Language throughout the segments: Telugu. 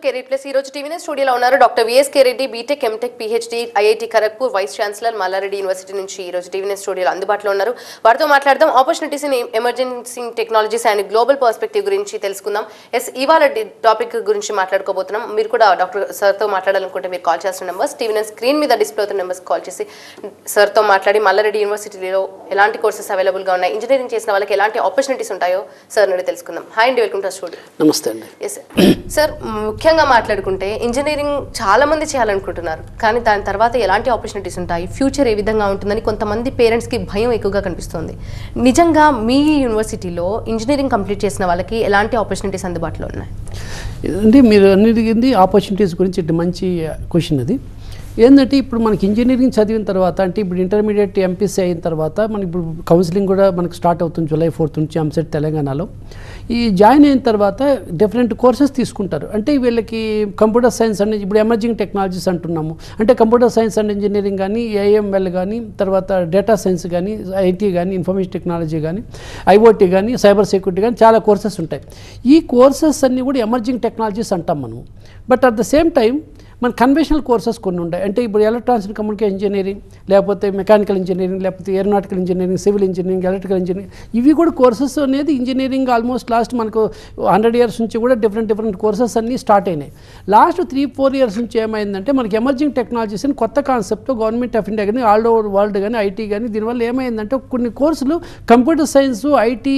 కెరీర్ ప్లస్ ఈ రోజు టీవీ స్టూడియోలో ఉన్నారు doctor VSK Reddy BTech MTech PhD IIT Kharagpur vice chancellor Malla Reddy university నుంచి ఈ రోజు టీవీ స్టూడియోలో అందుబాటులో ఉన్నారు వారితో మాట్లాడదాం opportunities in emerging technologies and global perspective గురించి తెలుసుకుందాం ఎస్ ఇవాళ టాపిక్ గురించి మాట్లాడుకోబోతున్నాం మీరు కూడా డాక్టర్ సార్తో మాట్లాడాలనుకుంటే మీరు కాల్ చేసిన నెంబర్స్ టీవీ స్క్రీన్ మీద డిస్ప్లే అవుతున్న నెంబర్స్ కాల్ చేసి సార్తో మాట్లాడి మల్లారెడ్డి యూనివర్సిటీలో ఎలాంటి కోర్సెస్ అవైలబుల్గా ఉన్నాయి ఇంజనీరింగ్ చేసిన వాళ్ళకి ఎలాంటి ఆపర్చునిటీస్ ఉంటాయో సార్ నుండి తెలుసుకుందాం హాయ్ అండి వెల్కమ్ టు స్టూడియో నమస్తే అండి ఎస్ సార్ ముఖ్యంగా మాట్లాడుకుంటే ఇంజనీరింగ్ చాలా మంది చేయాలనుకుంటున్నారు కానీ దాని తర్వాత ఎలాంటి ఆపర్చునిటీస్ ఉంటాయి ఫ్యూచర్ ఏ విధంగా ఉంటుందని కొంతమంది పేరెంట్స్కి భయం ఎక్కువగా కనిపిస్తుంది నిజంగా మీ యూనివర్సిటీలో ఇంజనీరింగ్ కంప్లీట్ చేసిన వాళ్ళకి ఎలాంటి ఆపర్చునిటీస్ అందుబాటులో ఉన్నాయి అంటే మీరు అన్నిటికింది ఆపర్చునిటీస్ గురించి ఇటు మంచి క్వశ్చన్ అది ఏంటంటే ఇప్పుడు మనకి ఇంజనీరింగ్ చదివిన తర్వాత అంటే ఇప్పుడు ఇంటర్మీడియట్ ఎంపీసీ అయిన తర్వాత మనకి ఇప్పుడు కౌన్సిలింగ్ కూడా మనకి స్టార్ట్ అవుతుంది జూలై ఫోర్త్ నుంచి ఎంసెట్ తెలంగాణలో ఈ జాయిన్ అయిన తర్వాత డిఫరెంట్ కోర్సెస్ తీసుకుంటారు అంటే వీళ్ళకి కంప్యూటర్ సైన్స్ అండ్ ఇప్పుడు ఎమర్జింగ్ టెక్నాలజీస్ అంటున్నాము అంటే కంప్యూటర్ సైన్స్ అండ్ ఇంజనీరింగ్ కానీ ఏఎంఎల్ కానీ తర్వాత డేటా సైన్స్ కానీ ఐటీ కానీ ఇన్ఫర్మేషన్ టెక్నాలజీ కానీ ఐఓటీ కానీ సైబర్ సెక్యూరిటీ కానీ చాలా కోర్సెస్ ఉంటాయి ఈ కోర్సెస్ అన్నీ కూడా ఎమర్జింగ్ టెక్నాలజీస్ అంటాం మనం but at the same time మన కన్వెన్షనల్ కోర్సెస్ కొన్ని ఉంటాయి అంటే ఇప్పుడు ఎలక్ట్రానిక్స్ అండ్ కమ్యూనికేషన్ ఇంజనీరింగ్ లేకపోతే మెకానికల్ ఇంజనీరింగ్ లేకపోతే aeronautical engineering civil engineering electrical engineering ఇవి కూడా కోర్సెస్ అనేది ఇంజనీరింగ్ ఆల్మోస్ట్ లాస్ట్ మనకు హండ్రెడ్ ఇయర్స్ నుంచి కూడా డిఫరెంట్ డిఫరెంట్ కోర్సెస్ అన్నీ స్టార్ట్ అయినాయి లాస్ట్ త్రీ ఫోర్ ఇయర్స్ నుంచి ఏమైందంటే మనకి ఎమర్జింగ్ టెక్నాలజీస్ అని కొత్త కాన్సెప్ట్ గవర్నమెంట్ ఆఫ్ ఇండియా కానీ ఆల్ ఓవర్ వరల్డ్ కానీ ఐటీ కానీ దీనివల్ల ఏమైందంటే కొన్ని కోర్సులు కంప్యూటర్ సైన్స్ ఐటీ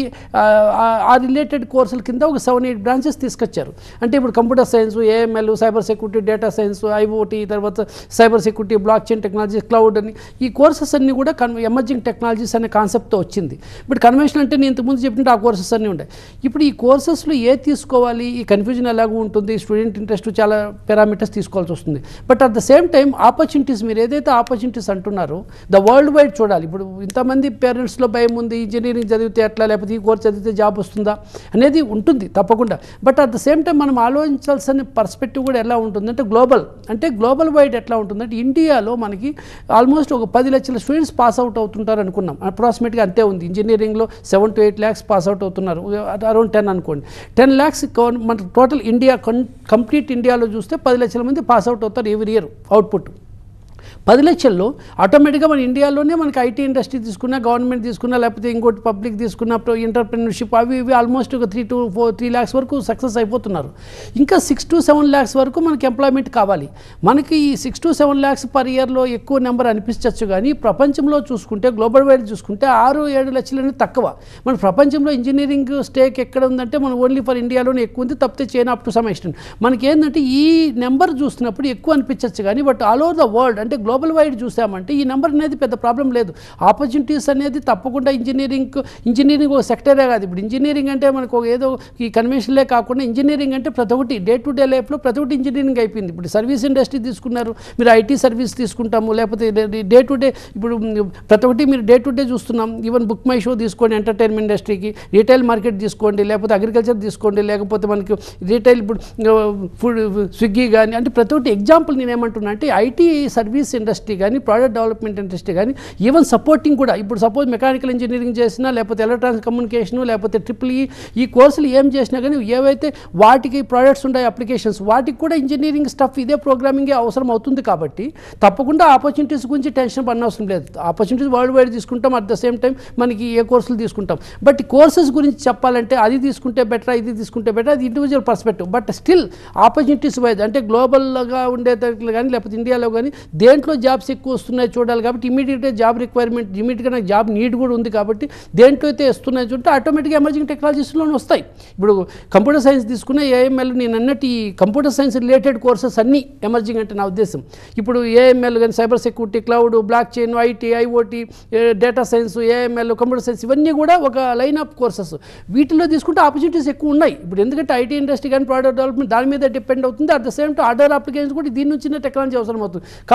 ఆ రిలేటెడ్ కోర్సుల కింద ఒక సెవెన్ ఎయిట్ బ్రాంచెస్ తీసుకొచ్చారు అంటే ఇప్పుడు computer science AML cyber security data science IoT తర్వాత cyber security blockchain technology cloud అని ఈ కోర్సెస్ అన్నీ కూడా కన్ ఎమర్జింగ్ టెక్నాలజీస్ అనే కాన్సెప్ట్తో వచ్చింది ఇప్పుడు కన్వెన్షన్ అంటే నేను ఇంతకుముందు చెప్పినట్టు ఆ కోర్సెస్ అన్నీ ఉంటాయి ఇప్పుడు ఈ కోర్సెస్లో ఏ తీసుకోవాలి ఈ కన్ఫ్యూజన్ ఎలాగూ ఉంటుంది స్టూడెంట్ ఇంట్రెస్ట్ చాలా పారామీటర్స్ తీసుకోవాల్సి వస్తుంది but at the same time opportunities మీరు ఏదైతే ఆపర్చునిటీస్ అంటున్నారో ద వరల్డ్ వైడ్ చూడాలి ఇప్పుడు ఇంతమంది పేరెంట్స్లో భయం ఉంది ఇంజనీరింగ్ చదివితే ఎట్లా లేకపోతే ఈ కోర్స్ చదివితే జాబ్ వస్తుందా అనేది ఉంటుంది తప్పకుండా but at the same time మనం ఆలోచించాల్సిన పర్స్పెక్టివ్ కూడా ఎలా ఉంటుందంటే గ్లోబల్ అంటే గ్లోబల్ వైడ్ ఎట్లా ఉంటుందంటే ఇండియాలో మనకి ఆల్మోస్ట్ ఒక పది లక్షల స్టూడెంట్స్ పాస్ అవుట్ అవుతుంటారు అనుకున్నాం అప్రాక్సిమేట్గా అంతే ఉంది ఇంజనీరింగ్లో seven to eight lakhs pass out అవుతున్నారు అరౌండ్ టెన్ అనుకోండి టెన్ ల్యాక్స్ మన టోటల్ ఇండియా కంప్లీట్ ఇండియాలో చూస్తే పది లక్షల మంది పాస్ అవుట్ అవుతారు ఎవ్రీ ఇయర్ అవుట్పుట్ పది లక్షల్లో ఆటోమేటిక్గా మన ఇండియాలోనే మనకి ఐటీ ఇండస్ట్రీ తీసుకున్నా గవర్నమెంట్ తీసుకున్నా లేకపోతే ఇంకోటి పబ్లిక్ తీసుకున్నా ఎంటర్ప్రెన్యూర్షిప్ అవి ఇవి ఆల్మోస్ట్ ఒక three to four three lakhs వరకు సక్సెస్ అయిపోతున్నారు ఇంకా సిక్స్ టు సెవెన్ ల్యాక్స్ వరకు మనకి ఎంప్లాయ్మెంట్ కావాలి మనకి ఈ six to seven lakhs per ఇయర్లో ఎక్కువ నెంబర్ అనిపించవచ్చు కానీ ప్రపంచంలో చూసుకుంటే గ్లోబల్ వైడ్ చూసుకుంటే ఆరు ఏడు లక్షలు అనేది తక్కువ మన ప్రపంచంలో ఇంజనీరింగ్ స్టేక్ ఎక్కడ ఉందంటే మనం ఓన్లీ ఫర్ ఇండియాలోనే ఎక్కువ ఉంది తప్పితే China up to some extent మనకి ఏంటంటే ఈ నెంబర్ చూస్తున్నప్పుడు ఎక్కువ అనిపించవచ్చు కానీ but all over the world అంటే గ్లోబల్ వైడ్ చూసామంటే ఈ నెంబర్ అనేది పెద్ద ప్రాబ్లం లేదు ఆపర్చునిటీస్ అనేది తప్పకుండా ఇంజనీరింగ్ ఇంజనీరింగ్ ఒక సెక్టరే కాదు ఇప్పుడు ఇంజనీరింగ్ అంటే మనకు ఒక ఏదో ఈ కన్వెన్షన్లే కాకుండా ఇంజనీరింగ్ అంటే ప్రతి ఒక్కటి డే టు డే లైఫ్లో ప్రతి ఒక్కటి ఇంజనీరింగ్ అయిపోయింది ఇప్పుడు సర్వీస్ ఇండస్ట్రీ తీసుకున్నారు మీరు ఐటీ సర్వీస్ తీసుకుంటాము లేకపోతే డే టు డే ఇప్పుడు ప్రతి ఒక్కటి మీరు డే టు డే చూస్తున్నాం ఈవెన్ బుక్ మై షో తీసుకోండి ఎంటర్టైన్మెంట్ ఇండస్ట్రీకి రీటైల్ మార్కెట్ తీసుకోండి లేకపోతే అగ్రికల్చర్ తీసుకోండి లేకపోతే మనకి రీటైల్ ఇప్పుడు ఫుడ్ స్విగ్గీ కానీ అంటే ప్రతి ఒక్కటి ఎగ్జాంపుల్ నేను ఏమంటున్నా అంటే ఐటీ సర్వీస్ ఇండస్ట్రీ కానీ ప్రోడక్ట్ డెవలప్మెంట్ ఇండస్ట్రీ కానీ ఈవెన్ సపోర్టింగ్ కూడా ఇప్పుడు సపోజ్ మెకానికల్ ఇంజనీరింగ్ చేసినా లేకపోతే ఎలక్ట్రానిక్ కమ్యూనికేషన్ లేకపోతే ట్రిపుల్ ఈ ఈ కోర్సులు ఏం చేసినా కానీ ఏవైతే వాటికి ప్రోడక్ట్స్ ఉంటాయి అప్లికేషన్స్ వాటికి కూడా ఇంజనీరింగ్ స్టఫ్ ఇదే ప్రోగ్రామింగే అవసరం అవుతుంది కాబట్టి తప్పకుండా ఆపర్చునిటీస్ గురించి టెన్షన్ పడనవసరం లేదు ఆపర్చునిటీస్ వరల్డ్ వైడ్ తీసుకుంటాం అట్ ద సేమ్ టైం మనకి ఏ కోర్సులు తీసుకుంటాం బట్ కోర్సెస్ గురించి చెప్పాలంటే అది తీసుకుంటే బెటర్ ఇది తీసుకుంటే బెటర్ అది individual perspective but still opportunities wise అంటే గ్లోబల్గా ఉండే దాంట్లో కానీ లేకపోతే ఇండియాలో కానీ దేంట్లో జాబ్స్ ఎక్కువ వస్తున్నాయి చూడాలి కాబట్టి ఇమీడియట్గా జాబ్ రిక్వైర్మెంట్ ఇమీడియట్గా నాకు జాబ్ నీడ్ కూడా ఉంది కాబట్టి దేంట్లో అయితే వస్తున్నాయి చూస్తే ఆటోమేటిక్గా ఎమర్జింగ్ టెక్నాలజీస్లోనే వస్తాయి ఇప్పుడు కంప్యూటర్ సైన్స్ తీసుకున్న ఏఎంఎల్ నేను అన్నట్టు ఈ కంప్యూటర్ సైన్స్ రిలేటెడ్ కోర్సెస్ అన్నీ ఎమర్జింగ్ అంటే నా ఉద్దేశం ఇప్పుడు ఏఎంఎల్ కానీ cyber security cloud blockchain IT IoT data science AML computer science ఇవన్నీ కూడా ఒక లైన్ ఆఫ్ కోర్సెస్ వీటిలో తీసుకుంటే ఆపర్చునిటీస్ ఎక్కువ ఉన్నాయి ఇప్పుడు ఎందుకంటే ఐటీ ఇండస్ట్రీ కానీ ప్రోడక్ట్ డెవలప్మెంట్ దాని మీద డిపెండ్ అవుతుంది at the same time other applications కూడా దీని నుంచినే టెక్నాలజీ అవసరం అవుతుంది కాబట్టి తప్ప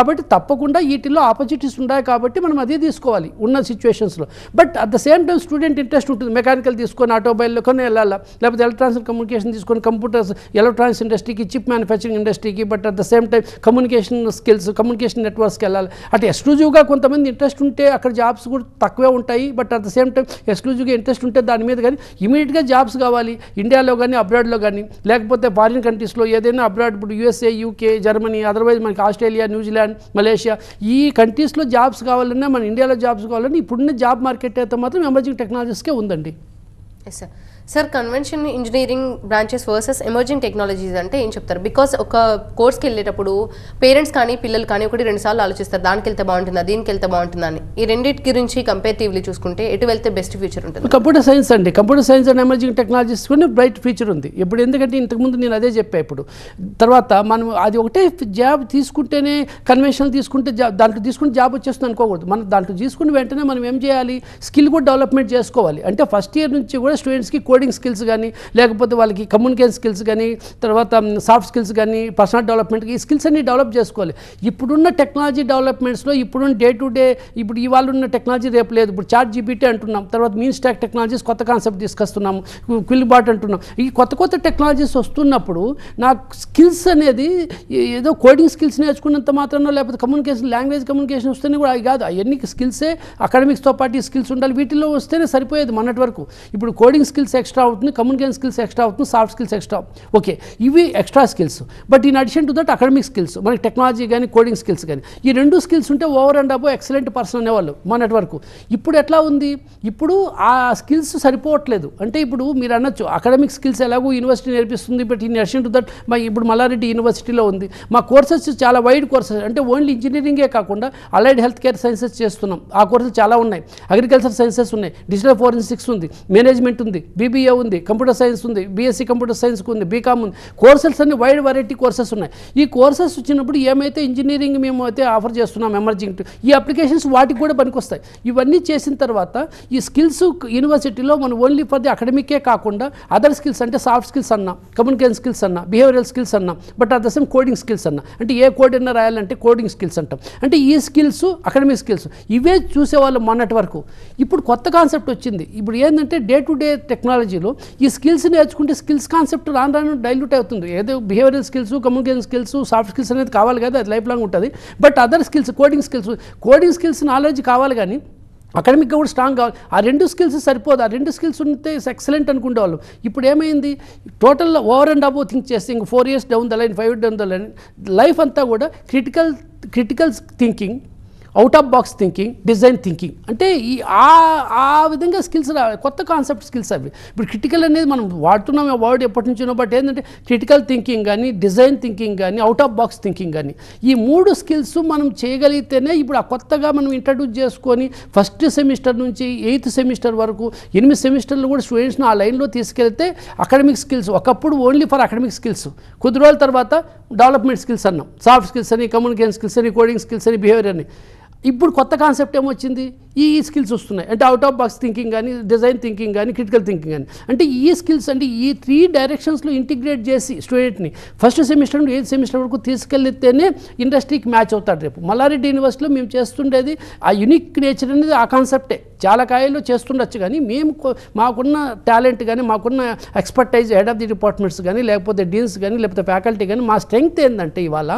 తప్పకుండా వీటిల్లో ఆపర్చునిటీస్ ఉన్నాయి కాబట్టి మనం అదే తీసుకోవాలి ఉన్న సిచ్యువేషన్స్లో but at the same time student interest ఉంటుంది మెకానికల్ తీసుకొని ఆటోమొబైల్లో కొన్ని వెళ్ళాలా లేకపోతే ఎలక్ట్రానిక్స్ కమ్యూనికేషన్ తీసుకొని కంప్యూటర్స్ ఎలక్ట్రానిక్స్ ఇండస్ట్రీకి చిప్ మ్యానుఫ్యాక్చరింగ్ ఇండస్ట్రీకి but at the same time communication skills communication నెట్వర్క్స్కి వెళ్ళాలి అటు ఎక్స్క్లూజివ్గా కొంతమంది ఇంట్రెస్ట్ ఉంటే అక్కడ జాబ్స్ కూడా తక్కువే ఉంటాయి but at the same time ఎక్స్క్లూజివ్గా ఇంట్రెస్ట్ ఉంటే దాని మీద కానీ ఇమీడియట్గా జాబ్స్ కావాలి ఇండియాలో కానీ అబ్రాడ్లో కానీ లేకపోతే ఫారిన్ కంట్రీస్లో ఏదైనా అబ్రాడ్ ఇప్పుడు యూఎస్ఏ యూకే జర్మనీ అదర్వైజ్ మనకి ఆస్ట్రేలియా న్యూజిలాండ్ మలేషియా ఈ కంట్రీస్లో జాబ్స్ కావాలన్నా మన ఇండియాలో జాబ్స్ కావాలన్నా ఇప్పుడున్న జాబ్ మార్కెట్ అయితే మాత్రం ఎమర్జింగ్ టెక్నాలజీస్కే ఉందండి yes sir sir convention engineering branches versus emerging technologies అంటే ఏం చెప్తారు బికాస్ ఒక కోర్స్కి వెళ్ళేటప్పుడు పేరెంట్స్ కానీ పిల్లలు కానీ ఒకటి రెండు సార్లు ఆలోచిస్తారు దానికి వెళ్తే బాగుంటుందా దీనికి వెళ్తే బాగుంటుందా అని ఈ రెండింటి గురించి కంపేరిటివ్లీ చూసుకుంటే ఎటు వెళ్తే బెస్ట్ ఫ్యూచర్ ఉంటుంది కంప్యూటర్ సైన్స్ అండి computer science and emerging technologies కూడా బ్రైట్ ఫ్యూచర్ ఉంది ఇప్పుడు ఎందుకంటే ఇంతకుముందు నేను అదే చెప్పా ఇప్పుడు తర్వాత మనం అది ఒకటే జాబ్ తీసుకుంటేనే కన్వెన్షనల్ తీసుకుంటే జాబ్ దాంట్లో తీసుకుంటే జాబ్ వచ్చేస్తుంది అనుకోకూడదు మనం దాంట్లో తీసుకుని వెంటనే మనం ఏం చేయాలి స్కిల్ కూడా డెవలప్మెంట్ చేసుకోవాలి అంటే ఫస్ట్ ఇయర్ నుంచి కూడా స్టూడెంట్స్కి కోడింగ్ స్కిల్స్ కానీ లేకపోతే వాళ్ళకి కమ్యూనికేషన్ స్కిల్స్ కానీ తర్వాత సాఫ్ట్ స్కిల్స్ కానీ పర్సనల్ డెవలప్మెంట్కి ఈ స్కిల్స్ అన్ని డెవలప్ చేసుకోవాలి ఇప్పుడున్న టెక్నాలజీ డెవలప్మెంట్స్లో ఇప్పుడున్న డే టు డే ఇప్పుడు ఇవాళ ఉన్న టెక్నాలజీ రేపు లేదు ఇప్పుడు చాట్ జీపీటీ అంటున్నాం తర్వాత మీన్ స్టాక్ టెక్నాలజీస్ కొత్త కాన్సెప్ట్ తీసుకొస్తున్నాము క్విల్ బాట్ అంటున్నాం ఈ కొత్త కొత్త టెక్నాలజీస్ వస్తున్నప్పుడు నాకు స్కిల్స్ అనేది ఏ- ఏదో కోడింగ్ స్కిల్స్ నేర్చుకున్నంత మాత్రాన లేకపోతే కమ్యూనికేషన్ లాంగ్వేజ్ కమ్యూనికేషన్ వస్తేనే కూడా అవి కాదు అవన్నీ స్కిల్సే అకాడమిక్స్తో పాటు ఈ స్కిల్స్ ఉండాలి వీటిల్లో వస్తేనే సరిపోయేది మొన్నటి వరకు ఇప్పుడు కోడింగ్ స్కిల్స్ ఎక్స్ట్రా అవుతుంది కమ్యూనికేషన్ స్కిల్స్ ఎక్స్ట్రా అవుతుంది సాఫ్ట్ స్కిల్స్ ఎక్స్ట్రా ఓకే ఇవి extra skills but in addition to that academic skills మనకి టెక్నాలజీ కానీ కోడింగ్ స్కిల్స్ కానీ ఈ రెండు స్కిల్స్ ఉంటే over and above excellent person అనేవాళ్ళు మొన్నటి వరకు ఇప్పుడు ఎట్లా ఉంది ఇప్పుడు ఆ స్కిల్స్ సరిపోవట్లేదు అంటే ఇప్పుడు మీరు అనొచ్చు అకాడమిక్ స్కిల్స్ ఎలాగో యూనివర్సిటీ నేర్పిస్తుంది but in addition to that మా ఇప్పుడు మల్లారెడ్డి యూనివర్సిటీలో ఉంది మా కోర్సెస్ చాలా వైడ్ కోర్సెస్ అంటే ఓన్లీ ఇంజనీరింగే కాకుండా అలైడ్ హెల్త్ కేర్ సైన్సెస్ చేస్తున్నాం ఆ కోర్సులు చాలా ఉన్నాయి అగ్రికల్చర్ సైన్సెస్ ఉన్నాయి డిజిటల్ ఫోరెన్సిక్స్ ఉంది మేనేజ్మెంట్ ఉంది బీబీఏ ఉంది కంప్యూటర్ సైన్స్ ఉంది బీఎస్సీ కంప్యూటర్ సైన్స్ ఉంది బీకామ్ ఉంది కోర్సెస్ అన్ని వైడ్ వెరైటీ కోర్సెస్ ఉన్నాయి ఈ కోర్సెస్ వచ్చినప్పుడు ఏమైతే ఇంజనీరింగ్ మేము అయితే ఆఫర్ చేస్తున్నాం ఎమర్జింగ్ ఈ అప్లికేషన్స్ వాటికి కూడా పనికొస్తాయి ఇవన్నీ చేసిన తర్వాత ఈ స్కిల్స్ యూనివర్సిటీలో మనం ఓన్లీ ఫర్ ది అకాడమికే కాకుండా అదర్ స్కిల్స్ అంటే సాఫ్ట్ స్కిల్స్ అన్నా కమ్యూనికేషన్ స్కిల్స్ అన్నా బిహేవియరల్ స్కిల్స్ అన్నా but at the same coding skills అన్నా అంటే ఏ కోడ్ అయినా రాయాలంటే కోడింగ్ స్కిల్స్ అంటాం అంటే ఈ స్కిల్స్ అకాడమిక్ స్కిల్స్ ఇవే చూసేవాళ్ళు మొన్నటి వరకు ఇప్పుడు కొత్త కాన్సెప్ట్ వచ్చింది ఇప్పుడు ఏంటంటే డే టు డే టెక్నాలజీలో ఈ స్కిల్స్ నేర్చుకుంటే స్కిల్స్ కాన్సెప్ట్ రాను రాను డైల్యూట్ అవుతుంది ఏదో behavioural skills communication skills soft skills అనేది కావాలి కదా అది లైఫ్ లాంగ్ ఉంటుంది but other skills coding skills coding skills knowledge కావాలి కానీ అకాడమిక్గా కూడా స్ట్రాంగ్ కావాలి ఆ రెండు స్కిల్స్ సరిపోదు ఆ రెండు స్కిల్స్ ఉంటే ఎక్సలెంట్ అనుకునేవాళ్ళు ఇప్పుడు ఏమైంది total over and above think చేస్తే ఇంక four years down the line five down the line life అంతా కూడా critical critical thinking out of box thinking design thinking అంటే ఈ ఆ ఆ విధంగా స్కిల్స్ రా కొత్త కాన్సెప్ట్ స్కిల్స్ అవి ఇప్పుడు క్రిటికల్ అనేది మనం వాడుతున్నాం ఆ వర్డ్ ఎప్పటి నుంచినో బట్ ఏంటంటే క్రిటికల్ థింకింగ్ కానీ డిజైన్ థింకింగ్ కానీ అవుట్ ఆఫ్ బాక్స్ థింకింగ్ కానీ ఈ మూడు స్కిల్స్ మనం చేయగలిగితేనే ఇప్పుడు ఆ కొత్తగా మనం ఇంట్రడ్యూస్ చేసుకొని ఫస్ట్ సెమిస్టర్ నుంచి ఎయిత్ సెమిస్టర్ వరకు ఎనిమిది సెమిస్టర్లు కూడా స్టూడెంట్స్ని ఆ లైన్లో తీసుకెళ్తే అకాడమిక్ స్కిల్స్ ఒకప్పుడు ఓన్లీ ఫర్ అకాడమిక్ స్కిల్స్ కొద్ది రోజుల తర్వాత డెవలప్మెంట్ స్కిల్స్ అన్నాం సాఫ్ట్ స్కిల్స్ అని కమ్యూనికేషన్ స్కిల్స్ అని కోడింగ్ స్కిల్స్ అని బిహేవియర్ అని ఇప్పుడు కొత్త కాన్సెప్ట్ ఏమొచ్చింది ఈ స్కిల్స్ వస్తున్నాయి అంటే అవుట్ ఆఫ్ బాక్స్ థింకింగ్ కానీ డిజైన్ థింకింగ్ కానీ క్రిటికల్ థింకింగ్ కానీ అంటే ఈ స్కిల్స్ అంటే ఈ త్రీ డైరెక్షన్స్లో ఇంటిగ్రేట్ చేసి స్టూడెంట్ని ఫస్ట్ సెమిస్టర్ నుండి ఎయిత్ సెమిస్టర్ వరకు తీసుకెళ్తేనే ఇండస్ట్రీకి మ్యాచ్ అవుతాడు రేపు మల్లారెడ్డి యూనివర్సిటీలో మేము చేస్తుండేది ఆ యునిక్ నేచర్ అనేది ఆ కాన్సెప్టే చాలా కాయల్లో చేస్తుండొచ్చు కానీ మేము కొ- మాకున్న టాలెంట్ కానీ మాకున్న expertise head of the departments కానీ లేకపోతే డీన్స్ కానీ లేకపోతే ఫ్యాకల్టీ కానీ మా స్ట్రెంగ్త్ ఏంటంటే ఇవాళ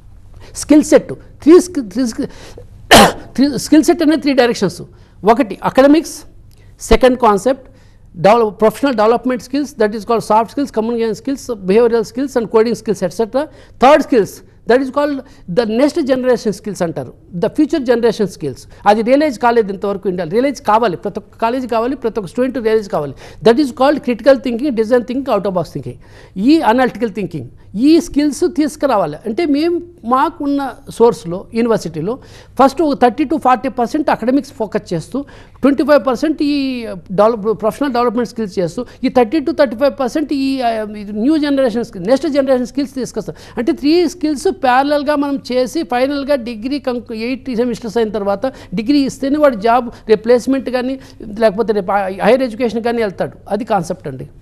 skill set three skill three skill three skill set అనేది త్రీ డైరెక్షన్స్ ఒకటి academics second concept develop professional development skills that is called soft skills communication skills behavioural skills and coding skills etcetera third skills that is called the next generation skills అంటారు ద ఫ్యూచర్ జనరేషన్ స్కిల్స్ అది రియలైజ్ కాలేదు ఇంతవరకు ఇండియా రియలైజ్ కావాలి ప్రతి ఒక్క కాలేజ్ కావాలి ప్రతి ఒక్క స్టూడెంట్ రియలైజ్ కావాలి that is called critical thinking design thinking out of box thinking ఈ అనాలిటికల్ థింకింగ్ ఈ స్కిల్స్ తీసుకురావాలి అంటే మేము మాకున్న సోర్స్లో యూనివర్సిటీలో first thirty to forty percent academics focus చేస్తూ ట్వంటీ ఫైవ్ పర్సెంట్ ఈ డెవలప్ ప్రొఫెషనల్ డెవలప్మెంట్ స్కిల్స్ చేస్తూ ఈ thirty to thirty five percent ఈ new generation skill next generation skills తీసుకొస్తాం అంటే త్రీ స్కిల్స్ ప్యారలల్గా మనం చేసి ఫైనల్గా డిగ్రీ కంక్ ఎయిట్ సెమిస్టర్స్ అయిన తర్వాత డిగ్రీ ఇస్తేనే వాడు జాబ్ రిప్లేస్మెంట్ కానీ లేకపోతే రేపు హైయర్ ఎడ్యుకేషన్ కానీ వెళ్తాడు అది కాన్సెప్ట్ అండి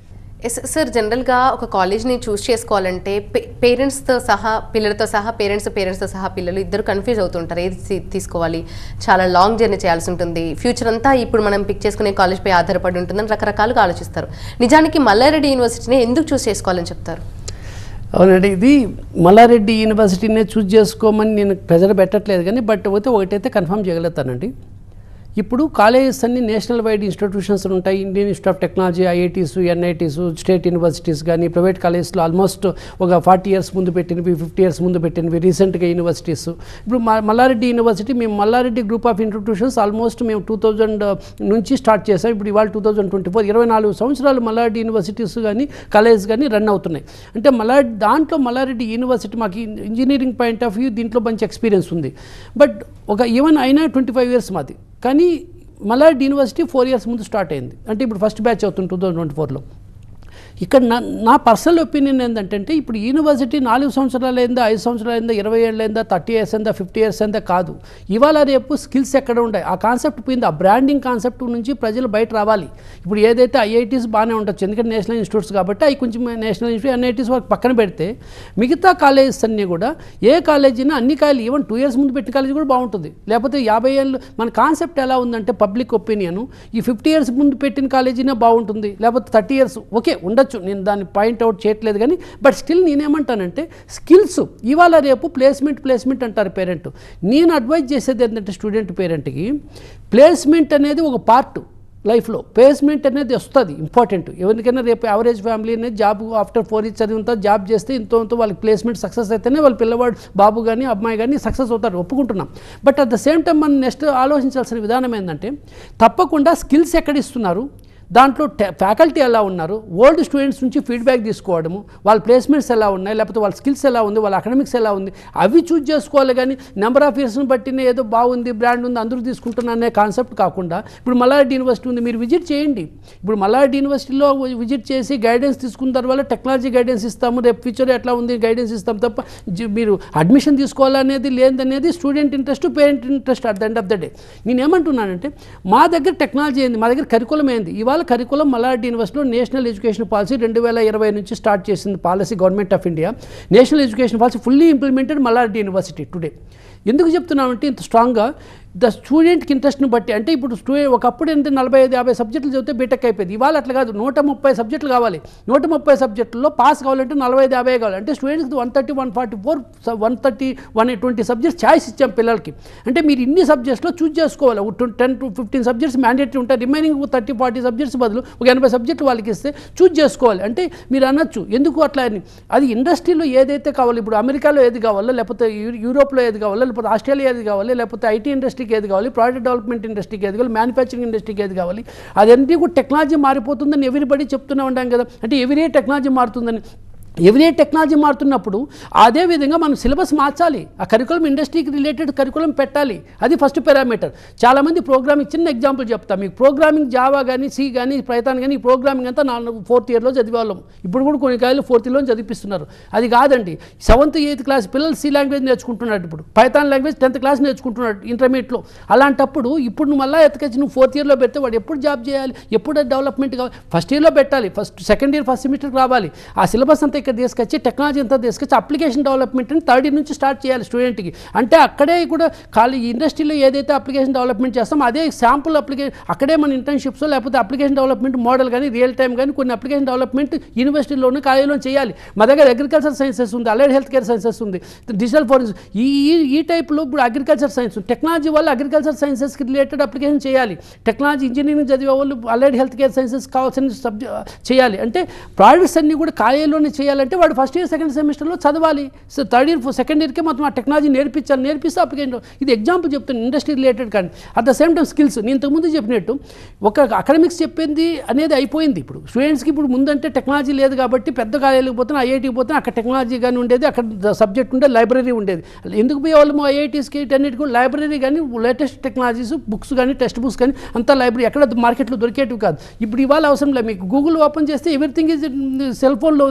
ఎస్ సార్ జనరల్గా ఒక కాలేజ్ని చూస్ చేసుకోవాలంటే పేరెంట్స్తో సహా పిల్లలతో సహా పేరెంట్స్ పేరెంట్స్తో సహా పిల్లలు ఇద్దరు కన్ఫ్యూజ్ అవుతుంటారు ఏది తీ- తీసుకోవాలి చాలా లాంగ్ జర్నీ చేయాల్సి ఉంటుంది ఫ్యూచర్ అంతా ఇప్పుడు మనం పిక్ చేసుకునే కాలేజ్పై ఆధారపడి ఉంటుందని రకరకాలుగా ఆలోచిస్తారు నిజానికి మల్లారెడ్డి యూనివర్సిటీని ఎందుకు చూస్ చేసుకోవాలని చెప్తారు అవునండి ఇది మల్లారెడ్డి యూనివర్సిటీనే చూజ్ చేసుకోమని నేను ప్రెజర్ పెట్టట్లేదు కానీ బట్ అయితే ఒకటైతే కన్ఫర్మ్ చేయగలుగుతానండి ఇప్పుడు కాలేజెస్ అన్ని నేషనల్ వైడ్ ఇన్స్టిట్యూషన్స్ ఉంటాయి Indian Institute of Technology IITs NITs state universities కానీ ప్రైవేట్ కాలేజెస్లో ఆల్మోస్ట్ ఒక ఫార్టీ ఇయర్స్ ముందు పెట్టినవి ఫిఫ్టీ ఇయర్స్ ముందు పెట్టినవి రీసెంట్గా యూనివర్సిటీస్ ఇప్పుడు మా మల్లారెడ్డి యూనివర్సిటీ మేము Malla Reddy group of institutions almost మేము టూ థౌజండ్ నుంచి స్టార్ట్ చేసాం ఇప్పుడు ఇవాళ టూ థౌజండ్ ట్వంటీ ఫోర్ ఇరవై నాలుగు సంవత్సరాలు మల్లారెడ్డి యూనివర్సిటీస్ కానీ కాలేజ్ కానీ రన్ అవుతున్నాయి అంటే మల్లారెడ్డి దాంట్లో మల్లారెడ్డి యూనివర్సిటీ మాకు ఇంజనీరింగ్ పాయింట్ ఆఫ్ వ్యూ దీంట్లో మంచి ఎక్స్పీరియన్స్ ఉంది బట్ ఒక ఈవెన్ అయినా ట్వంటీ ఫైవ్ ఇయర్స్ మాది కానీ మల్లారెడ్డి యూనివర్సిటీ ఫోర్ ఇయర్స్ ముందు స్టార్ట్ అయింది అంటే ఇప్పుడు ఫస్ట్ బ్యాచ్ అవుతుంది టూ థౌజండ్ ట్వంటీ ఫోర్లో ఇక్కడ నా నా పర్సనల్ ఒపీనియన్ ఏంటంటే ఇప్పుడు యూనివర్సిటీ నాలుగు సంవత్సరాలు అయిందా ఐదు సంవత్సరాలు అయిందా ఇరవై ఏళ్ళు అయిందా థర్టీ ఇయర్స్ అయిందా ఫిఫ్టీ ఇయర్స్ అయిందా కాదు ఇవాళ రేపు స్కిల్స్ ఎక్కడ ఉంటాయి ఆ కాన్సెప్ట్ పోయింది ఆ బ్రాండింగ్ కాన్సెప్ట్ నుంచి ప్రజలు బయట రావాలి ఇప్పుడు ఏదైతే ఐఐటీస్ బాగానే ఉండొచ్చు ఎందుకంటే నేషనల్ ఇన్స్టిట్యూట్స్ కాబట్టి అవి కొంచెం నేషనల్ ఇన్స్టిట్యూట్ ఎన్ఐటీస్ వాళ్ళకి పక్కన పెడితే మిగతా కాలేజెస్ అన్నీ కూడా ఏ కాలేజీనా అన్ని కాలేజీ ఈవెన్ టూ ఇయర్స్ ముందు పెట్టిన కాలేజీ కూడా బాగుంటుంది లేకపోతే యాభై ఏళ్ళు మన కాన్సెప్ట్ ఎలా ఉందంటే పబ్లిక్ ఒపీనియన్ ఈ ఫిఫ్టీ ఇయర్స్ ముందు పెట్టిన కాలేజీనే బాగుంటుంది లేకపోతే థర్టీ ఇయర్స్ ఓకే ఉండొచ్చు నేను దాన్ని పాయింట్ అవుట్ చేయట్లేదు కానీ బట్ స్టిల్ నేనేమంటానంటే స్కిల్స్ ఇవాళ రేపు ప్లేస్మెంట్ ప్లేస్మెంట్ అంటారు పేరెంట్ నేను అడ్వైజ్ చేసేది ఏంటంటే స్టూడెంట్ పేరెంట్కి ప్లేస్మెంట్ అనేది ఒక పార్ట్ లైఫ్లో ప్లేస్మెంట్ అనేది వస్తుంది ఇంపార్టెంట్ ఎవరికైనా రేపు యావరేజ్ ఫ్యామిలీ అనేది జాబ్ ఆఫ్టర్ ఫోర్ ఇయర్స్ చదివిన జాబ్ చేస్తే ఇంతో ఇంతో వాళ్ళకి ప్లేస్మెంట్ సక్సెస్ అయితేనే వాళ్ళ పిల్లవాడు బాబు కానీ అమ్మాయి కానీ సక్సెస్ అవుతారు ఒప్పుకుంటున్నాం but at the same time మనం నెక్స్ట్ ఆలోచించాల్సిన విధానం ఏంటంటే తప్పకుండా స్కిల్స్ ఎక్కడ ఇస్తున్నారు దాంట్లో ఫ్యాకల్టీ ఎలా ఉన్నారు ఓల్డ్ స్టూడెంట్స్ నుంచి ఫీడ్బ్యాక్ తీసుకోవడము వాళ్ళ ప్లేస్మెంట్స్ ఎలా ఉన్నాయి లేకపోతే వాళ్ళ స్కిల్స్ ఎలా ఉంది వాళ్ళ అకాడమిక్స్ ఎలా ఉంది అవి చూజ్ చేసుకోవాలి కానీ నెంబర్ ఆఫ్ ఇయర్స్ని బట్టినే ఏదో బాగుంది బ్రాండ్ ఉంది అందరూ తీసుకుంటున్నా అనే కాన్సెప్ట్ కాకుండా ఇప్పుడు మల్లారెడ్డి యూనివర్సిటీ ఉంది మీరు విజిట్ చేయండి ఇప్పుడు మల్లారెడ్డి యూనివర్సిటీలో విజిట్ చేసి గైడెన్స్ తీసుకున్న తర్వాత టెక్నాలజీ గైడెన్స్ ఇస్తాము రేపు ఫ్యూచర్ ఎట్లా ఉంది గైడెన్స్ ఇస్తాం తప్ప జి- మీరు అడ్మిషన్ తీసుకోవాలనేది లేదనేది student interest parent interest at the end of the day నేను ఏమంటున్నానంటే మా దగ్గర టెక్నాలజీ ఏంది మా దగ్గర కరికులం ఏంది ఇవాళ కరికులం మల్లారెడ్డి యూనివర్సిటీలో నేషనల్ ఎడ్యుకేషన్ పాలసీ రెండు వేల ఇరవై నుంచి స్టార్ట్ చేసింది policy government of India national education policy fully implemented Malla Reddy university today ఎందుకు చెప్తున్నామంటే ఇంత స్ట్రాంగ్గా ద స్టూడెంట్కి ఇంట్రెస్ట్ని బట్టి అంటే ఇప్పుడు స్టూడెంట్ ఒకప్పుడు ఎంత నలభై ఐదు యాభై సబ్జెక్టులు చదివితే బీటెక్ అయిపోయింది ఇవాళ అట్లా కాదు నూట ముప్పై సబ్జెక్టులు కావాలి నూట ముప్పై సబ్జెక్టుల్లో పాస్ కావాలంటే నలభై ఐదు యాభై కావాలి అంటే స్టూడెంట్స్కి one thirty one forty four one thirty one twenty subjects choice ఇచ్చాం పిల్లలకి అంటే మీరు ఇన్ని సబ్జెక్ట్స్లో చూజ్ చేసుకోవాలి ten to fifteen subjects mandatory ఉంటాయి రిమైనింగ్ థర్టీ ఫార్టీ సబ్జెక్ట్స్ బదులు ఒక ఎనభై సబ్జెక్టులు వాళ్ళకి ఇస్తే చూజ్ చేసుకోవాలి అంటే మీరు అనొచ్చు ఎందుకు అట్లా అని అది ఇండస్ట్రీలో ఏదైతే కావాలి ఇప్పుడు అమెరికాలో ఏది కావాలో లేకపోతే యూ- యూరోప్లో ఏది కావాలో లేకపోతే ఆస్ట్రేలియా ఏది కావాలి లేకపోతే ఐటీ ఇండస్ట్రీకి ఏది కావాలి ప్రోడక్ట్ డెవలప్మెంట్ ఇండస్ట్రీకి ఏది కావాలి మ్యానుఫ్యాక్చరింగ్ ఇండస్ట్రీకి ఏది కావాలి అదంతా కూడా టెక్నాలజీ మారిపోతుందని ఎవ్రీబడి చెప్తూనే ఉంటాం కదా అంటే ఎవ్రీ టెక్నాలజీ మారుతుందని ఎవ్రీ టెక్నాలజీ మారుతున్నప్పుడు అదే విధంగా మనం సిలబస్ మార్చాలి ఆ కరికులం ఇండస్ట్రీకి రిలేటెడ్ కరికులం పెట్టాలి అది ఫస్ట్ పారామీటర్ చాలామంది ప్రోగ్రామింగ్ చిన్న ఎగ్జాంపుల్ చెప్తా మీకు ప్రోగ్రామింగ్ జావా కానీ సి కానీ పైథాన్ కానీ ఈ ప్రోగ్రామింగ్ అంతా నాలుగు ఫోర్త్ ఇయర్లో చదివేవాళ్ళం ఇప్పుడు కూడా కొన్ని కాయలు ఫోర్త్ ఇయర్లో చదివిపిస్తున్నారు అది కాదండి సెవెంత్ ఎయిత్ క్లాస్ పిల్లలు సి లాంగ్వేజ్ నేర్చుకుంటున్నాడు ఇప్పుడు పైథాన్ లాంగ్వేజ్ టెన్త్ క్లాస్ నేర్చుకుంటున్నాడు ఇంటర్మీడియట్లో అలాంటప్పుడు ఇప్పుడు నువ్వు మళ్ళీ ఎత్తుకొచ్చి నువ్వు ఫోర్త్ ఇయర్లో పెడితే వాడు ఎప్పుడు జాబ్ చేయాలి ఎప్పుడు డెవలప్మెంట్ కావాలి ఫస్ట్ ఇయర్లో పెట్టాలి ఫస్ట్ సెకండ్ ఇయర్ ఫస్ట్ సెమిస్టర్కి రావాలి ఆ సిలబస్ అంతా ఇక్కడ తీసుకొచ్చి టెక్నాలజీ అంతా తీసుకొచ్చి అప్లికేషన్ డెవలప్మెంట్ అని థర్డ్ ఇయర్ నుంచి స్టార్ట్ చేయాలి స్టూడెంట్కి అంటే అక్కడే కూడా ఖాళీ ఇండస్ట్రీలో ఏదైతే అప్లికేషన్ డెవలప్మెంట్ చేస్తామో అదే శాంపుల్ అప్లికేషన్ అక్కడే మన ఇంటర్న్షిప్స్ లేకపోతే అప్లికేషన్ డెవలప్మెంట్ మోడల్ కానీ రియల్ టైం కానీ కొన్ని అప్లికేషన్ డెవలప్మెంట్ యూనివర్సిటీలోనే కాలేజీలో చేయాలి మా దగ్గర అగ్రికల్చర్ సైన్సెస్ ఉంది అలైడ్ హెల్త్ కేర్ సైన్సెస్ ఉంది డిజిటల్ ఫోరెన్స్ ఈ ఈ- ఈ టైప్లో ఇప్పుడు అగ్రికల్చర్ సైన్స్ టెక్నాలజీ వల్ల అగ్రికల్చర్ సైన్సెస్కి రిలేటెడ్ అప్లికేషన్ చేయాలి టెక్నాలజీ ఇంజనీరింగ్ చదివే వాళ్ళు అలైడ్ హెల్త్ కేర్ సైన్సెస్ కావాల్సిన సబ్జె చేయాలి అంటే ప్రాజెక్ట్స్ అన్నీ కూడా కాలేజీలోనే చేయాలంటే వాడు ఫస్ట్ ఇయర్ సెకండ్ సెమిస్టర్లో చదవాలి సో థర్డ్ ఇయర్ సెకండ్ ఇయర్కే మొత్తం ఆ టెక్నాలజీ నేర్పించాలి నేర్పిస్తే అప్లికేషన్ ఇది ఎగ్జాంపుల్ చెప్తాను ఇండస్ట్రీ రిలేటెడ్ కానీ at the same time skills నేను ఇంతకుముందు చెప్పినట్టు ఒక అకాడమిక్స్ చెప్పింది అనేది అయిపోయింది ఇప్పుడు స్టూడెంట్స్కి ఇప్పుడు ముందంటే టెక్నాలజీ లేదు కాబట్టి పెద్ద కాలేజీకి పోతున్నా ఐఐటీకి పోతున్నా అక్కడ టెక్నాలజీ కానీ ఉండేది అక్కడ సబ్జెక్ట్ ఉండే లైబ్రరీ ఉండేది ఎందుకు పోయేవాళ్ళము ఐఐటీస్కి టెన్నిటికి లైబ్రరీ కానీ లేటెస్ట్ టెక్నాలజీస్ బుక్స్ కానీ టెక్స్ట్ బుక్స్ కానీ అంతా లైబ్రరీ ఎక్కడ మార్కెట్లో దొరికేటివి కాదు ఇప్పుడు ఇవాళ అవసరం లేదు మీకు గూగుల్ ఓపెన్ చేస్తే ఎవ్రీథింగ్ ఈజ్ సెల్ ఫోన్లో ఉంది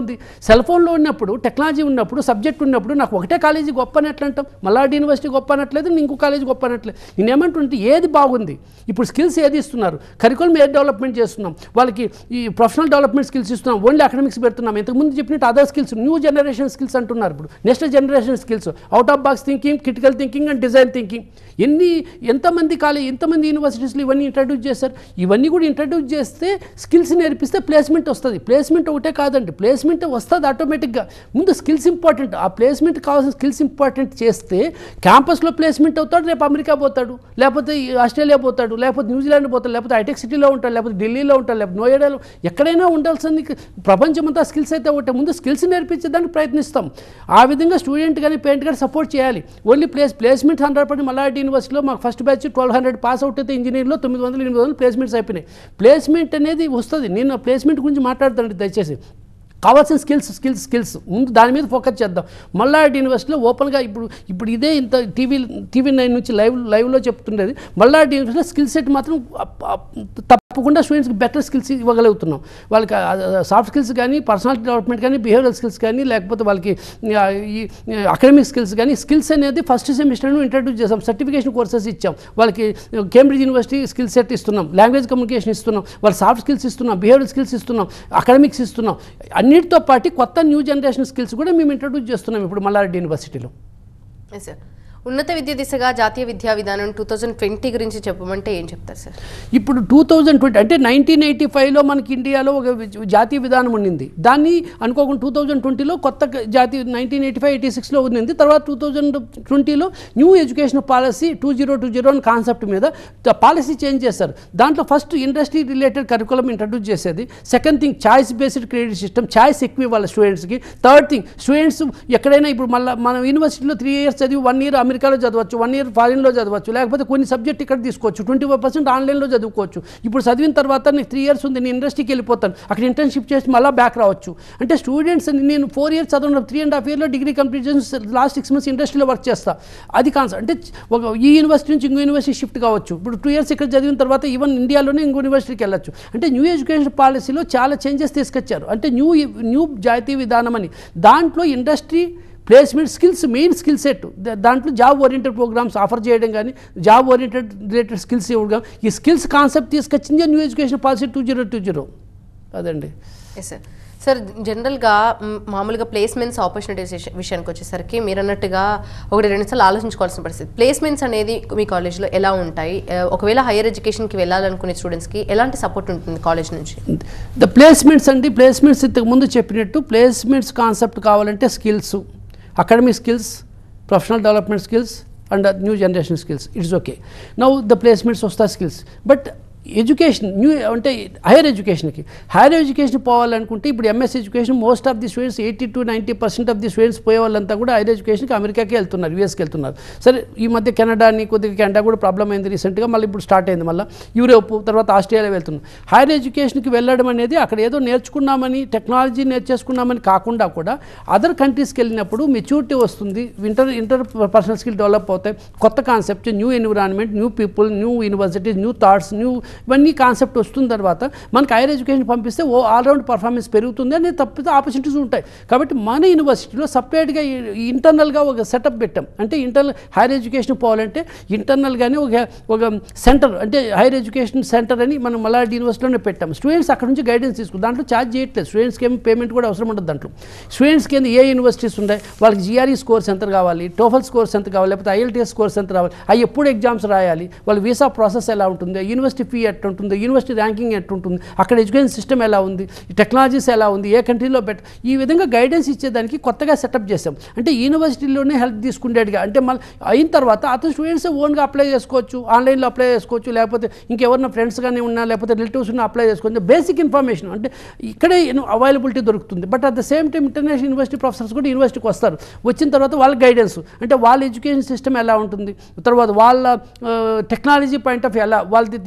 సెల్ ఫోన్లో ఉన్నప్పుడు టెక్నాలజీ ఉన్నప్పుడు సబ్జెక్ట్ ఉన్నప్పుడు నాకు ఒకటే కాలేజీ గొప్ప అని ఎట్లా అంటాం మల్లాడి యూనివర్సిటీ గొప్ప అనట్లేదు నేను ఇంకో కాలేజీ గొప్ప అనట్లేదు నేను ఏమంటుంటే ఏది బాగుంది ఇప్పుడు స్కిల్స్ ఏది ఇస్తున్నారు కరికులం ఏది డెవలప్మెంట్ చేస్తున్నాం వాళ్ళకి ఈ ప్రొఫెషనల్ డెవలప్మెంట్ స్కిల్స్ ఇస్తున్నాం ఓన్లీ అకాడమిక్స్ పెడుతున్నాం ఇంతకుముందు చెప్పినట్టు other skills new generation skills అంటున్నారు ఇప్పుడు next generation skills out of box thinking critical thinking and design thinking ఎన్ని ఎంతమంది కాలేజ్ ఎంతమంది యూనివర్సిటీస్లో ఇవన్నీ ఇంట్రడ్యూస్ చేశారు ఇవన్నీ కూడా ఇంట్రడ్యూస్ చేస్తే స్కిల్స్ నేర్పిస్తే ప్లేస్మెంట్ వస్తుంది ప్లేస్మెంట్ ఒకటే కాదండి ప్లేస్మెంట్ వస్తుంది ఆటోమేటిక్గా ముందు స్కిల్స్ ఇంపార్టెంట్ ఆ ప్లేస్మెంట్ కావాల్సిన స్కిల్స్ ఇంపార్టెంట్ చేస్తే క్యాంపస్లో ప్లేస్మెంట్ అవుతాడు రేపు అమెరికా పోతాడు లేకపోతే ఈ ఆస్ట్రేలియా పోతాడు లేకపోతే న్యూజిలాండ్ పోతాడు లేకపోతే హైటెక్ సిటీలో ఉంటాడు లేకపోతే ఢిల్లీలో ఉంటాడు లేకపోతే నోయిడాలో ఎక్కడైనా ఉండాల్సింది ప్రపంచమంతా స్కిల్స్ అయితే ఒకటే ముందు స్కిల్స్ నేర్పించడానికి ప్రయత్నిస్తాం ఆ విధంగా స్టూడెంట్ కానీ పేరెంట్ కానీ సపోర్ట్ చేయాలి only place placement hundred percent Malla Reddy యూనివర్సిటీలో మాకు first batch twelve hundred pass out అయితే ఇంజనీర్లో తొమ్మిది వందలు ఎనిమిది వందలు ప్లేస్మెంట్స్ అయిపోయినాయి ప్లేస్మెంట్ అనేది వస్తుంది నేను ప్లేస్మెంట్ గురించి మాట్లాడుతాను దయచేసి కావాల్సిన స్కిల్స్ స్కిల్స్ స్కిల్స్ ముందు దాని మీద ఫోకస్ చేద్దాం మల్లారెడ్డి యూనివర్సిటీలో ఓపెన్గా ఇప్పుడు ఇప్పుడు ఇదే ఇంత టీవీ టీవీ నైన్ నుంచి లైవ్ లైవ్లో చెప్తుండేది మల్లారెడ్డి యూనివర్సిటీలో స్కిల్ సెట్ మాత్రం అప్- అప్- తప్పకుండా స్టూడెంట్స్కి బెటర్ స్కిల్స్ ఇవ్వగలుగుతున్నాం వాళ్ళకి సాఫ్ట్ స్కిల్స్ కానీ పర్సనాలిటీ డెవలప్మెంట్ కానీ బిహేవియరల్ స్కిల్స్ కానీ లేకపోతే వాళ్ళకి ఆ, ఈ అకాడమిక్ స్కిల్స్ కానీ స్కిల్స్ అనేది ఫస్ట్ సెమిస్టర్ ఇంట్రడ్యూస్ చేసాం సర్టిఫికేషన్ కోర్సెస్ ఇచ్చాం వాళ్ళకి కేంబ్రిడ్జ్ యూనివర్సిటీ స్కిల్ సెట్ ఇస్తున్నాం లాంగ్వేజ్ కమ్యూనికేషన్ ఇస్తున్నాం వాళ్ళ సాఫ్ట్ స్కిల్స్ ఇస్తున్నాం బిహేవియరల్ స్కిల్స్ ఇస్తున్నాం అకాడమిక్స్ ఇస్తున్నాం అన్నిటితో పాటు కొత్త న్యూ జనరేషన్ స్కిల్స్ కూడా మేము ఇంట్రడ్యూస్ చేస్తున్నాం ఇప్పుడు మల్లారెడ్డి యూనివర్సిటీలో ఎస్ సార్ ఉన్నత విద్య దిశగా జాతీయ విద్యా విధానం టూ థౌజండ్ ట్వంటీ గురించి చెప్పమంటే ఏం చెప్తారు సార్ ఇప్పుడు టూ థౌజండ్ ట్వంటీ అంటే నైన్టీన్ ఎయిటీ ఫైవ్లో మనకి ఇండియాలో ఒక వి- జాతీయ విధానం ఉండింది దాన్ని అనుకోకుండా టూ థౌజండ్ ట్వంటీలో కొత్త గ- జాతీయ నైన్టీన్ ఎయిటీ ఫైవ్ ఎయిటీ సిక్స్లో ఉండింది తర్వాత టూ థౌజండ్ ట్వంటీలో new education policy two zero two zero అని కాన్సెప్ట్ మీద పాలసీ చేంజ్ చేశారు దాంట్లో first industry related curriculum introduce చేసేది second thing choice based credit system choice ఎక్కువ వాళ్ళ స్టూడెంట్స్కి థర్డ్ థింగ్ స్టూడెంట్స్ ఎక్కడైనా ఇప్పుడు మళ్ళీ మన యూనివర్సిటీలో త్రీ ఇయర్స్ చదివి వన్ ఇయర్ అమెరికాలో చదవచ్చు వన్ ఇయర్ ఫారిన్లో చదవచ్చు లేకపోతే కొన్ని సబ్జెక్ట్ ఇక్కడ తీసుకోవచ్చు ట్వంటీ ఫైవ్ పర్సెంట్ ఆన్లైన్లో చదువుకోవచ్చు ఇప్పుడు చదివిన తర్వాత నీకు త్రీ ఇయర్స్ ఉంది నేను ఇండస్ట్రీకి వెళ్ళిపోతాను అక్కడ ఇంటర్న్షిప్ చేసి మళ్ళీ బ్యాక్ రావచ్చు అంటే స్టూడెంట్స్ నేను ఫోర్ ఇయర్స్ చదవడం త్రీ అండ్ హాఫ్ ఇయర్లో డిగ్రీ కంప్లీట్ చేసి లాస్ట్ సిక్స్ మంత్స్ ఇండస్ట్రీలో వర్క్ చేస్తా అది కాన్సెప్ట్ అంటే ఒక ఈ యూనివర్సిటీ నుంచి ఇంకో యూనివర్సిటీ షిఫ్ట్ కావచ్చు ఇప్పుడు టూ ఇయర్స్ ఇక్కడ చదివిన తర్వాత ఈవెన్ ఇండియాలోనే ఇంకో యూనివర్సిటీకి వెళ్ళచ్చు అంటే న్యూ ఎడ్యుకేషన్ పాలసీలో చాలా చేంజెస్ తీసుకొచ్చారు అంటే న్యూ న్యూ జాతీయ విధానం అని దాంట్లో industry placement skills main skill set దాంట్లో జాబ్ ఓరియంటెడ్ ప్రోగ్రామ్స్ ఆఫర్ చేయడం కానీ జాబ్ ఓరియంటెడ్ రిలేటెడ్ స్కిల్స్ ఇవ్వడం ఈ స్కిల్స్ కాన్సెప్ట్ తీసుకొచ్చింది new education policy two zero two zero అదండి ఎస్ సార్ సార్ జనరల్గా మ్, మామూలుగా ప్లేస్మెంట్స్ ఆపర్చునిటీస్ విషయానికి వచ్చేసరికి మీరు అన్నట్టుగా ఒకటి రెండు సార్లు ఆలోచించుకోవాల్సిన పరిస్థితి ప్లేస్మెంట్స్ అనేది మీ కాలేజ్లో ఎలా ఉంటాయి ఆ, ఒకవేళ హైయర్ ఎడ్యుకేషన్కి వెళ్ళాలనుకునే స్టూడెంట్స్కి ఎలాంటి సపోర్ట్ ఉంటుంది కాలేజ్ నుంచి ద ప్లేస్మెంట్స్ అండి ప్లేస్మెంట్స్ ఇంతకు ముందు చెప్పినట్టు ప్లేస్మెంట్స్ కాన్సెప్ట్ కావాలంటే skills academic skills professional development skills and new generation skills it's okay now the placements వస్తా స్కిల్స్ బట్ ఎడ్యుకేషన్ న్యూ అంటే హైయర్ ఎడ్యుకేషన్కి హైయర్ ఎడ్యుకేషన్ పోవాలనుకుంటే ఇప్పుడు MS education most of the students eighty to ninety percent of the students పోయే వాళ్ళంతా కూడా హైయర్ ఎడ్యుకేషన్కి అమెరికాకి వెళ్తున్నారు యూఎస్కి వెళ్తున్నారు సరే ఈ మధ్య కెనడా అని కొద్దిగా కెనడా కూడా ప్రాబ్లం అయింది రీసెంట్గా మళ్ళీ ఇప్పుడు స్టార్ట్ అయింది మళ్ళీ యూరోప్ తర్వాత ఆస్ట్రేలియా వెళ్తున్నారు హైయర్ ఎడ్యుకేషన్కి వెళ్ళడం అనేది అక్కడ ఏదో నేర్చుకున్నామని టెక్నాలజీ నేర్చేసుకున్నామని కాకుండా కూడా అదర్ కంట్రీస్కి వెళ్ళినప్పుడు మెచ్యూరిటీ వస్తుంది inter interpersonal skill develop అవుతాయి కొత్త concept new environment new people new universities new thoughts new ఇవన్నీ కాన్సెప్ట్ వస్తున్న తర్వాత మనకి హైయర్ ఎడ్యుకేషన్ పంపిస్తే ఓ ఆల్రౌండ్ పర్ఫార్మెన్స్ పెరుగుతుంది అనేది తప్పితే ఆపర్చునిటీస్ ఉంటాయి కాబట్టి మన యూనివర్సిటీలో సపరేట్గా ఇంటర్నల్గా ఒక సెటప్ పెట్టాం అంటే ఇంటర్నల్ హైయర్ ఎడ్యుకేషన్ పోవాలంటే ఇంటర్నల్గానే ఒక ఒక సెంటర్ అంటే హైయర్ ఎడ్యుకేషన్ సెంటర్ అని మనం మలాడి యూనివర్సిటీలోనే పెట్టాం స్టూడెంట్స్ అక్కడ నుంచి గైడెన్స్ తీసుకుంటాం దాంట్లో ఛార్జ్ చేయట్లేదు స్టూడెంట్స్కి ఏమి పేమెంట్ కూడా అవసరం ఉండదు దాంట్లో స్టూడెంట్స్కి ఏంది ఏ యూనివర్సిటీస్ ఉన్నాయి వాళ్ళకి జిఆర్ఈ స్కోర్స్ ఎంత కావాలి టోఫల్ స్కోర్స్ ఎంత కావాలి లేకపోతే ఐఎల్టీఎస్ స్కోర్స్ ఎంత రావాలి అవి ఎప్పుడు ఎగ్జామ్స్ రాయాలి వాళ్ళ వీసా ప్రాసెస్ ఎలా ఉంటుంది యూనివర్సిటీ ఫీ ఎట్లా ఉంటుంది యూనివర్సిటీ ర్యాంకింగ్ ఎట్లా ఉంటుంది అక్కడ ఎడ్యుకేషన్ సిస్టమ్ ఎలా ఉంది టెక్నాలజీస్ ఎలా ఉంది ఏ కంట్రీలో బెట్ ఈ విధంగా గైడెన్స్ ఇచ్చేదానికి కొత్తగా సెటప్ చేసాం అంటే యూనివర్సిటీలోనే హెల్ప్ తీసుకునేట్టుగా అంటే మళ్ళీ అయిన తర్వాత అతను స్టూడెంట్స్ ఓన్గా అప్లై చేసుకోవచ్చు ఆన్లైన్లో అప్లై చేసుకోవచ్చు లేకపోతే ఇంకెవరైనా ఫ్రెండ్స్ కానీ ఉన్నా లేకపోతే రిలేటివ్స్ ఉన్నా అప్లై చేసుకోవచ్చు బేసిక్ ఇన్ఫర్మేషన్ అంటే ఇక్కడే అవైలబిలిటీ దొరుకుతుంది but at the same time international university professors కూడా యూనివర్సిటీకి వస్తారు వచ్చిన తర్వాత వాళ్ళ గైడెన్స్ అంటే వాళ్ళ ఎడ్యుకేషన్ సిస్టమ్ ఎలా ఉంటుంది తర్వాత వాళ్ళ టెక్నాలజీ పాయింట్ ఆఫ్ ఎలా వాళ్ళది ఇంటర్న్షిప్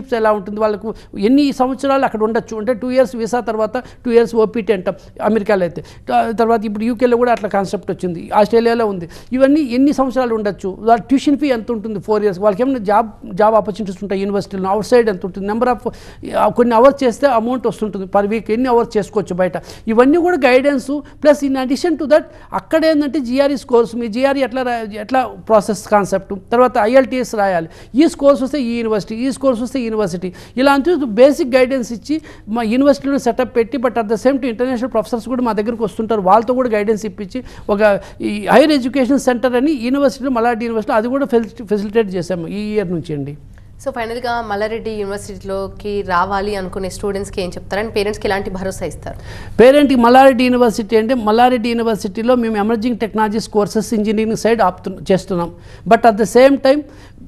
సిటిజన్షిప్స్ ఎలా ఉంటుంది వాళ్ళకు ఎన్ని సంవత్సరాలు అక్కడ ఉండొచ్చు అంటే టూ ఇయర్స్ వీసా తర్వాత టూ ఇయర్స్ ఓపీటీ అంటాం అమెరికాలో అయితే త- తర్వాత ఇప్పుడు యూకేలో కూడా అట్లా కాన్సెప్ట్ వచ్చింది ఆస్ట్రేలియాలో ఉంది ఇవన్నీ ఎన్ని సంవత్సరాలు ఉండొచ్చు వాళ్ళ ట్యూషన్ ఫీ ఎంత ఉంటుంది ఫోర్ ఇయర్స్ వాళ్ళకి ఏమైనా జాబ్ జాబ్ ఆపర్చునిటీస్ ఉంటాయి యూనివర్సిటీలో అవుట్ సైడ్ ఎంత ఉంటుంది నెంబర్ ఆఫ్ కొన్ని అవర్స్ చేస్తే అమౌంట్ వస్తుంటుంది పర్ వీక్ ఎన్ని అవర్స్ చేసుకోవచ్చు బయట ఇవన్నీ కూడా guidance plus in addition to that అక్కడ ఏంటంటే జిఆర్ఈ స్కోర్స్ మీ జిఆర్ఈ ఎట్లా రా- ఎట్లా ప్రాసెస్ కాన్సెప్ట్ తర్వాత ఐఎల్టీఎస్ రాయాలి ఈ స్కోర్స్ వస్తే ఈ యూనివర్సిటీ ఈ స్కోర్స్ వస్తే ఈ యూనివర్సిటీ ఇలాంటి బేసిక్ గైడెన్స్ ఇచ్చి మా యూనివర్సిటీలో సెటప్ పెట్టి but at the same to international professors కూడా మా దగ్గరకు వస్తుంటారు వాళ్ళతో కూడా గైడెన్స్ ఇప్పించి ఒక ఈ హైయర్ ఎడ్యుకేషన్ సెంటర్ అని యూనివర్సిటీలో మలాడి యూనివర్సిటీ అది కూడా ఫెసిలిటేట్ చేశాము ఈ ఇయర్ నుంచి అండి సో ఫైనల్గా మల్లారెడ్డి యూనివర్సిటీలోకి రావాలి అనుకునే స్టూడెంట్స్కి ఏం చెప్తారు అండ్ పేరెంట్స్కి ఎలాంటి భరోసా ఇస్తారు పేరెంట్కి మల్లారెడ్డి యూనివర్సిటీ అంటే మల్లారెడ్డి యూనివర్సిటీలో మేము emerging technologies courses engineering side ఆపుతు చేస్తున్నాం but at the same time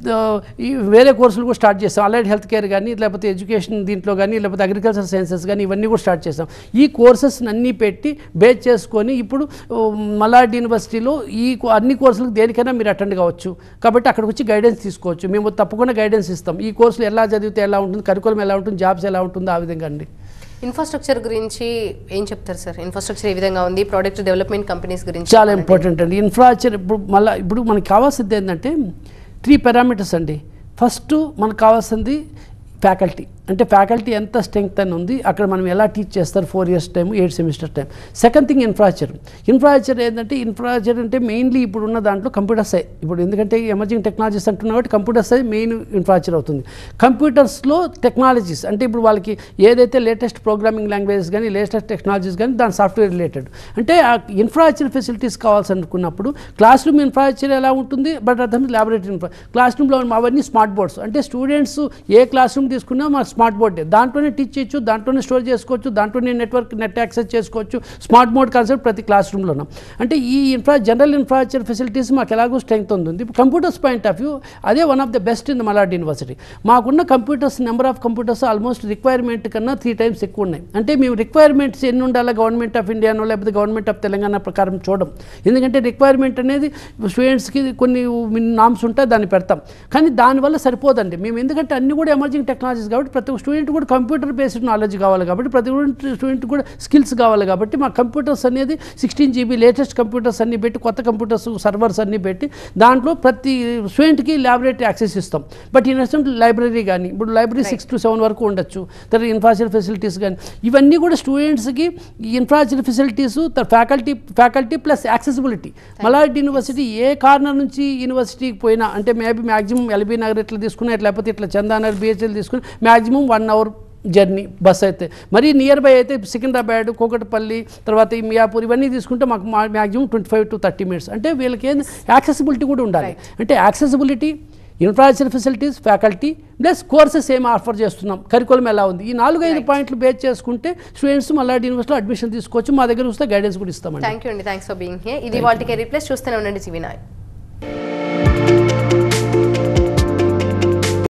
ఈ వేరే కోర్సులు కూడా స్టార్ట్ చేస్తాం అలైడ్ హెల్త్ కేర్ కానీ లేకపోతే ఎడ్యుకేషన్ దీంట్లో కానీ లేకపోతే అగ్రికల్చర్ సైన్సెస్ కానీ ఇవన్నీ కూడా స్టార్ట్ చేస్తాం ఈ కోర్సెస్ అన్నీ పెట్టి బేస్ చేసుకొని ఇప్పుడు ఆ, మల్లారెడ్డి యూనివర్సిటీలో ఈ కో- అన్ని కోర్సులకు దేనికైనా మీరు అటెండ్ కావచ్చు కాబట్టి అక్కడికి వచ్చి గైడెన్స్ తీసుకోవచ్చు మేము తప్పకుండా గైడెన్స్ ఇస్తాం ఈ కోర్సులు ఎలా చదివితే ఎలా ఉంటుంది కరికులం ఎలా ఉంటుంది జాబ్స్ ఎలా ఉంటుందో ఆ విధంగా అండి ఇన్ఫ్రాస్ట్రక్చర్ గురించి ఏం చెప్తారు సార్ ఇన్ఫ్రాస్ట్రక్చర్ ఏ విధంగా ఉంది ప్రోడక్ట్ డెవలప్మెంట్ కంపెనీస్ గురించి చాలా ఇంపార్టెంట్ అండి ఇన్ఫ్రాస్ట్రక్చర్ ఇప్పుడు మళ్ళీ ఇప్పుడు మనకి కావాల్సింది ఏంటంటే త్రీ పారామీటర్స్ అండి ఫస్ట్ మనకు కావాల్సింది ఫ్యాకల్టీ అంటే ఫ్యాకల్టీ ఎంత స్ట్రెంగ్త్ అని ఉంది అక్కడ మనం ఎలా టీచ్ చేస్తారు four years time eight semester time second thing infrastructure infrastructure ఏంటంటే ఇన్ఫ్రాస్ట్రక్చర్ అంటే మెయిన్లీ ఇప్పుడు ఉన్న దాంట్లో కంప్యూటర్స్ ఇప్పుడు ఎందుకంటే ఎమర్జింగ్ టెక్నాలజీస్ అంటున్నా కాబట్టి కంప్యూటర్స్ మెయిన్ ఇన్ఫ్రాస్ట్రక్చర్ అవుతుంది కంప్యూటర్స్లో టెక్నాలజీస్ అంటే ఇప్పుడు వాళ్ళకి ఏదైతే లేటెస్ట్ ప్రోగ్రామింగ్ లాంగ్వేజెస్ కానీ లేటెస్ట్ టెక్నాలజీస్ కానీ దాని సాఫ్ట్వేర్ రిలేటెడ్ అంటే ఆ ఇన్ఫ్రాస్ట్రక్చర్ ఫెసిలిటీస్ కావాల్సి అనుకున్నప్పుడు క్లాస్ రూమ్ ఇన్ఫ్రాస్ట్రక్చర్ ఎలా ఉంటుంది బట్ అర్థం ల్యాబొరేటరీ ఇన్ఫ్రా క్లాస్ రూమ్లో అవన్నీ స్మార్ట్ బోర్డ్స్ అంటే స్టూడెంట్స్ ఏ క్లాస్ రూమ్ తీసుకున్నా మాకు స్మార్ట్ బోర్డే దాంట్లోనే టీచ్ చేయొచ్చు దాంట్లోనే స్టోర్ చేసుకోవచ్చు దాంట్లోనే నెట్వర్క్ నెట్ యాక్సెస్ చేసుకోవచ్చు స్మార్ట్ బోర్డ్ కాన్సెప్ట్ ప్రతి క్లాస్ రూమ్లోనూ అంటే ఈ ఇన్ఫ్రా జనరల్ ఇన్ఫ్రాస్ట్రక్చర్ ఫెసిలిటీస్ మాకు ఎలాగో స్ట్రెంగ్త్ ఉంది ఇప్పుడు కంప్యూటర్స్ పాయింట్ ఆఫ్ వ్యూ అదే one of the best in the మలాడ్ యూనివర్సిటీ మాకున్న computers number of computers almost requirement కన్నా త్రీ టైమ్స్ ఎక్కువ ఉన్నాయి అంటే మేము రిక్వైర్మెంట్స్ ఎన్ని ఉండాలి గవర్నమెంట్ ఆఫ్ ఇండియానో లేకపోతే గవర్నమెంట్ ఆఫ్ తెలంగాణ ప్రకారం చూడం ఎందుకంటే రిక్వైర్మెంట్ అనేది స్టూడెంట్స్కి కొన్ని నామ్స్ ఉంటాయి దాన్ని పెడతాం కానీ దానివల్ల సరిపోదండి మేము ఎందుకంటే అన్ని కూడా ఎమర్జింగ్ టెక్నాలజీస్ కాబట్టి ప్రతి ఒక్క స్టూడెంట్ కూడా కంప్యూటర్ బేస్డ్ నాలెడ్జ్ కావాలి కాబట్టి ప్రతి ఒక్క స్టూడెంట్ కూడా స్కిల్స్ కావాలి కాబట్టి మా కంప్యూటర్స్ అనేది సిక్స్టీన్ జీబీ లేటెస్ట్ కంప్యూటర్స్ అన్ని పెట్టి కొత్త కంప్యూటర్స్ సర్వర్స్ అన్ని పెట్టి దాంట్లో ప్రతి స్టూడెంట్కి ల్యాబొరేటరీ యాక్సెస్ ఇస్తాం బట్ ఇన్ అసెంట్ లైబ్రరీ కానీ ఇప్పుడు లైబ్రరీ సిక్స్ టు సెవెన్ వరకు ఉండొచ్చు తర్వాత ఇన్ఫ్రాస్ట్రక్చర్ ఫెసిలిటీస్ కానీ ఇవన్నీ కూడా స్టూడెంట్స్కి ఈ infrastructure facilities faculty faculty plus accessibility మలాడ్ యూనివర్సిటీ ఏ కార్నర్ నుంచి యూనివర్సిటీకి పోయినా అంటే మేబీ మ్యాక్సిమం ఎల్బీ నగర్ ఇట్లా తీసుకున్నా లేకపోతే ఇట్లా చందానగర్ బిహెచ్ఎల్ తీసుకుని maximum one hour journey bus అయితే మరీ నియర్ బై అయితే సికింద్రాబాద్ కోకటపల్లి తర్వాత ఈ మియాపూర్ ఇవన్నీ తీసుకుంటే మాకు maximum twenty five to thirty minutes అంటే వీళ్ళకి ఏంది యాక్సెసిబిలిటీ కూడా ఉండాలి అంటే accessibility infrastructure facilities faculty plus courses ఏం ఆఫర్ చేస్తున్నాం కరికులం ఎలా ఉంది ఈ నాలుగు ఐదు పాయింట్లు బేస్ చేసుకుంటే స్టూడెంట్స్ మళ్ళీ యూనివర్సిటీలో అడ్మిషన్ తీసుకోవచ్చు మా దగ్గర వస్తే గైడెన్స్ కూడా ఇస్తామండి థ్యాంక్ యూ అండి థ్యాంక్స్ ఫర్ బీయింగ్ హియర్ ఇది వాళ్ళకి రీప్లేస్ చూస్తూనే ఉండండి జీవీ నాయక్